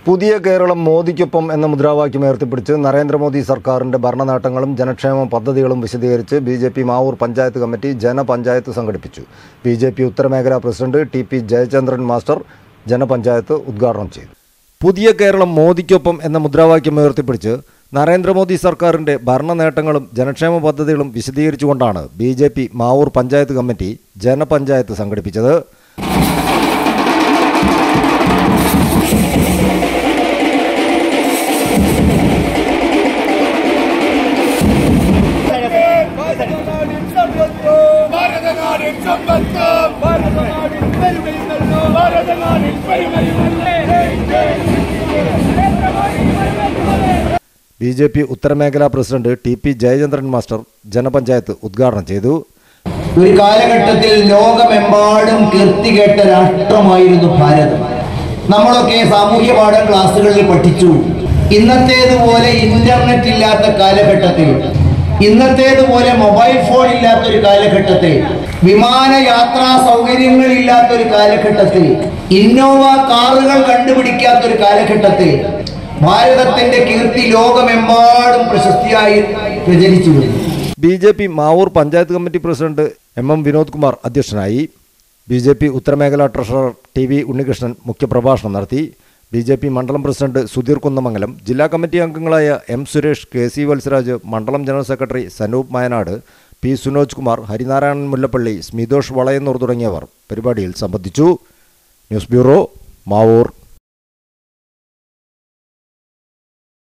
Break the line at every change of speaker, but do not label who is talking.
പുതിയ കേരളം മോദിക്കൊപ്പം എന്ന മുദ്രാവാക്യം ഉയർത്തിപ്പിടിച്ച് നരേന്ദ്രമോദി സർക്കാരിന്റെ ഭരണനേട്ടങ്ങളും ജനക്ഷേമ പദ്ധതികളും വിശദീകരിച്ച് B J P Mavoor panchayat committee ജനപഞ്ചായത്ത് സംഘടിപ്പിച്ചു ബി ജെ പി ഉത്തരമേഖലാ president T P Jayachandran master ജനപഞ്ചായത്ത് ഉദ്ഘാടനം ചെയ്തു പുതിയ കേരളം മോദിക്കൊപ്പം എന്ന മുദ്രാവാക്യം ഉയർത്തിപ്പിടിച്ച് നരേന്ദ്രമോദി സർക്കാരിന്റെ ഭരണനേട്ടങ്ങളും ജനക്ഷേമ പദ്ധതികളും വിശദീകരിച്ചുകൊണ്ടാണ് B J P Mavoor panchayat committee ജനപഞ്ചായത്ത് സംഘടിപ്പിച്ചത്
ഭാരതനാടിൻ സമ്പത്ത് ഭാരതനാടിൻ പെരുമയുന്നല്ലോ ഭാരതനാടിൻ പെരുമയുന്നല്ലേ
ബി ജെ പി ഉത്തരമേഖലാ president T P Jayachandran master ജനപഞ്ചായത്ത് ഉദ്ഘാടനം ചെയ്തു
ഒരു കാലഘട്ടത്തിൽ ലോകമെമ്പാടും കീർത്തി കേട്ട രാഷ്ട്രമായിരുന്നു ഭാരതം നമ്മളൊക്കെ സാമൂഹ്യ പാഠ ക്ലാസ്സുകളിൽ പഠിച്ചു ഇന്നത്തേതുപോലെ ഇന്റർനെറ്റ് ഇല്ലാത്ത കാലഘട്ടത്തിൽ ഇന്നത്തേതുപോലെ മൊബൈൽ ഫോൺ ഇല്ലാത്ത ഒരു കാലഘട്ടത്തിൽ വിമാനയാത്രാ സൗകര്യങ്ങൾ ഇല്ലാത്ത ഒരു കാലഘട്ടത്തിൽ ഇന്നോവ കാറുകൾ കണ്ടുപിടിക്കാത്ത ഒരു കാലഘട്ടത്തിൽ ഭാരതത്തിന്റെ കീർത്തി ലോകമെമ്പാടും പ്രശസ്തിയായി പ്രചരിച്ചു വരുന്നു
B J P Mavoor panchayat committee president M M Vinod Kumar അധ്യക്ഷനായി ബി ജെ പി ഉത്തരമേഖലാ ട്രഷറർ ടി വി ഉണ്ണികൃഷ്ണൻ മുഖ്യപ്രഭാഷണം നടത്തി ബി ജെ പി മണ്ഡലം പ്രസിഡന്റ് സുധീർ കുന്നമംഗലം ജില്ലാ കമ്മിറ്റി അംഗങ്ങളായ M Suresh K C Valsaraj മണ്ഡലം general secretary Sanoop Mayanad P Sunoj Kumar Harinarayanan Mullappally Smithosh Valayannur തുടങ്ങിയവർ പരിപാടിയിൽ സംബന്ധിച്ചു ന്യൂസ് ബ്യൂറോ മാവൂർ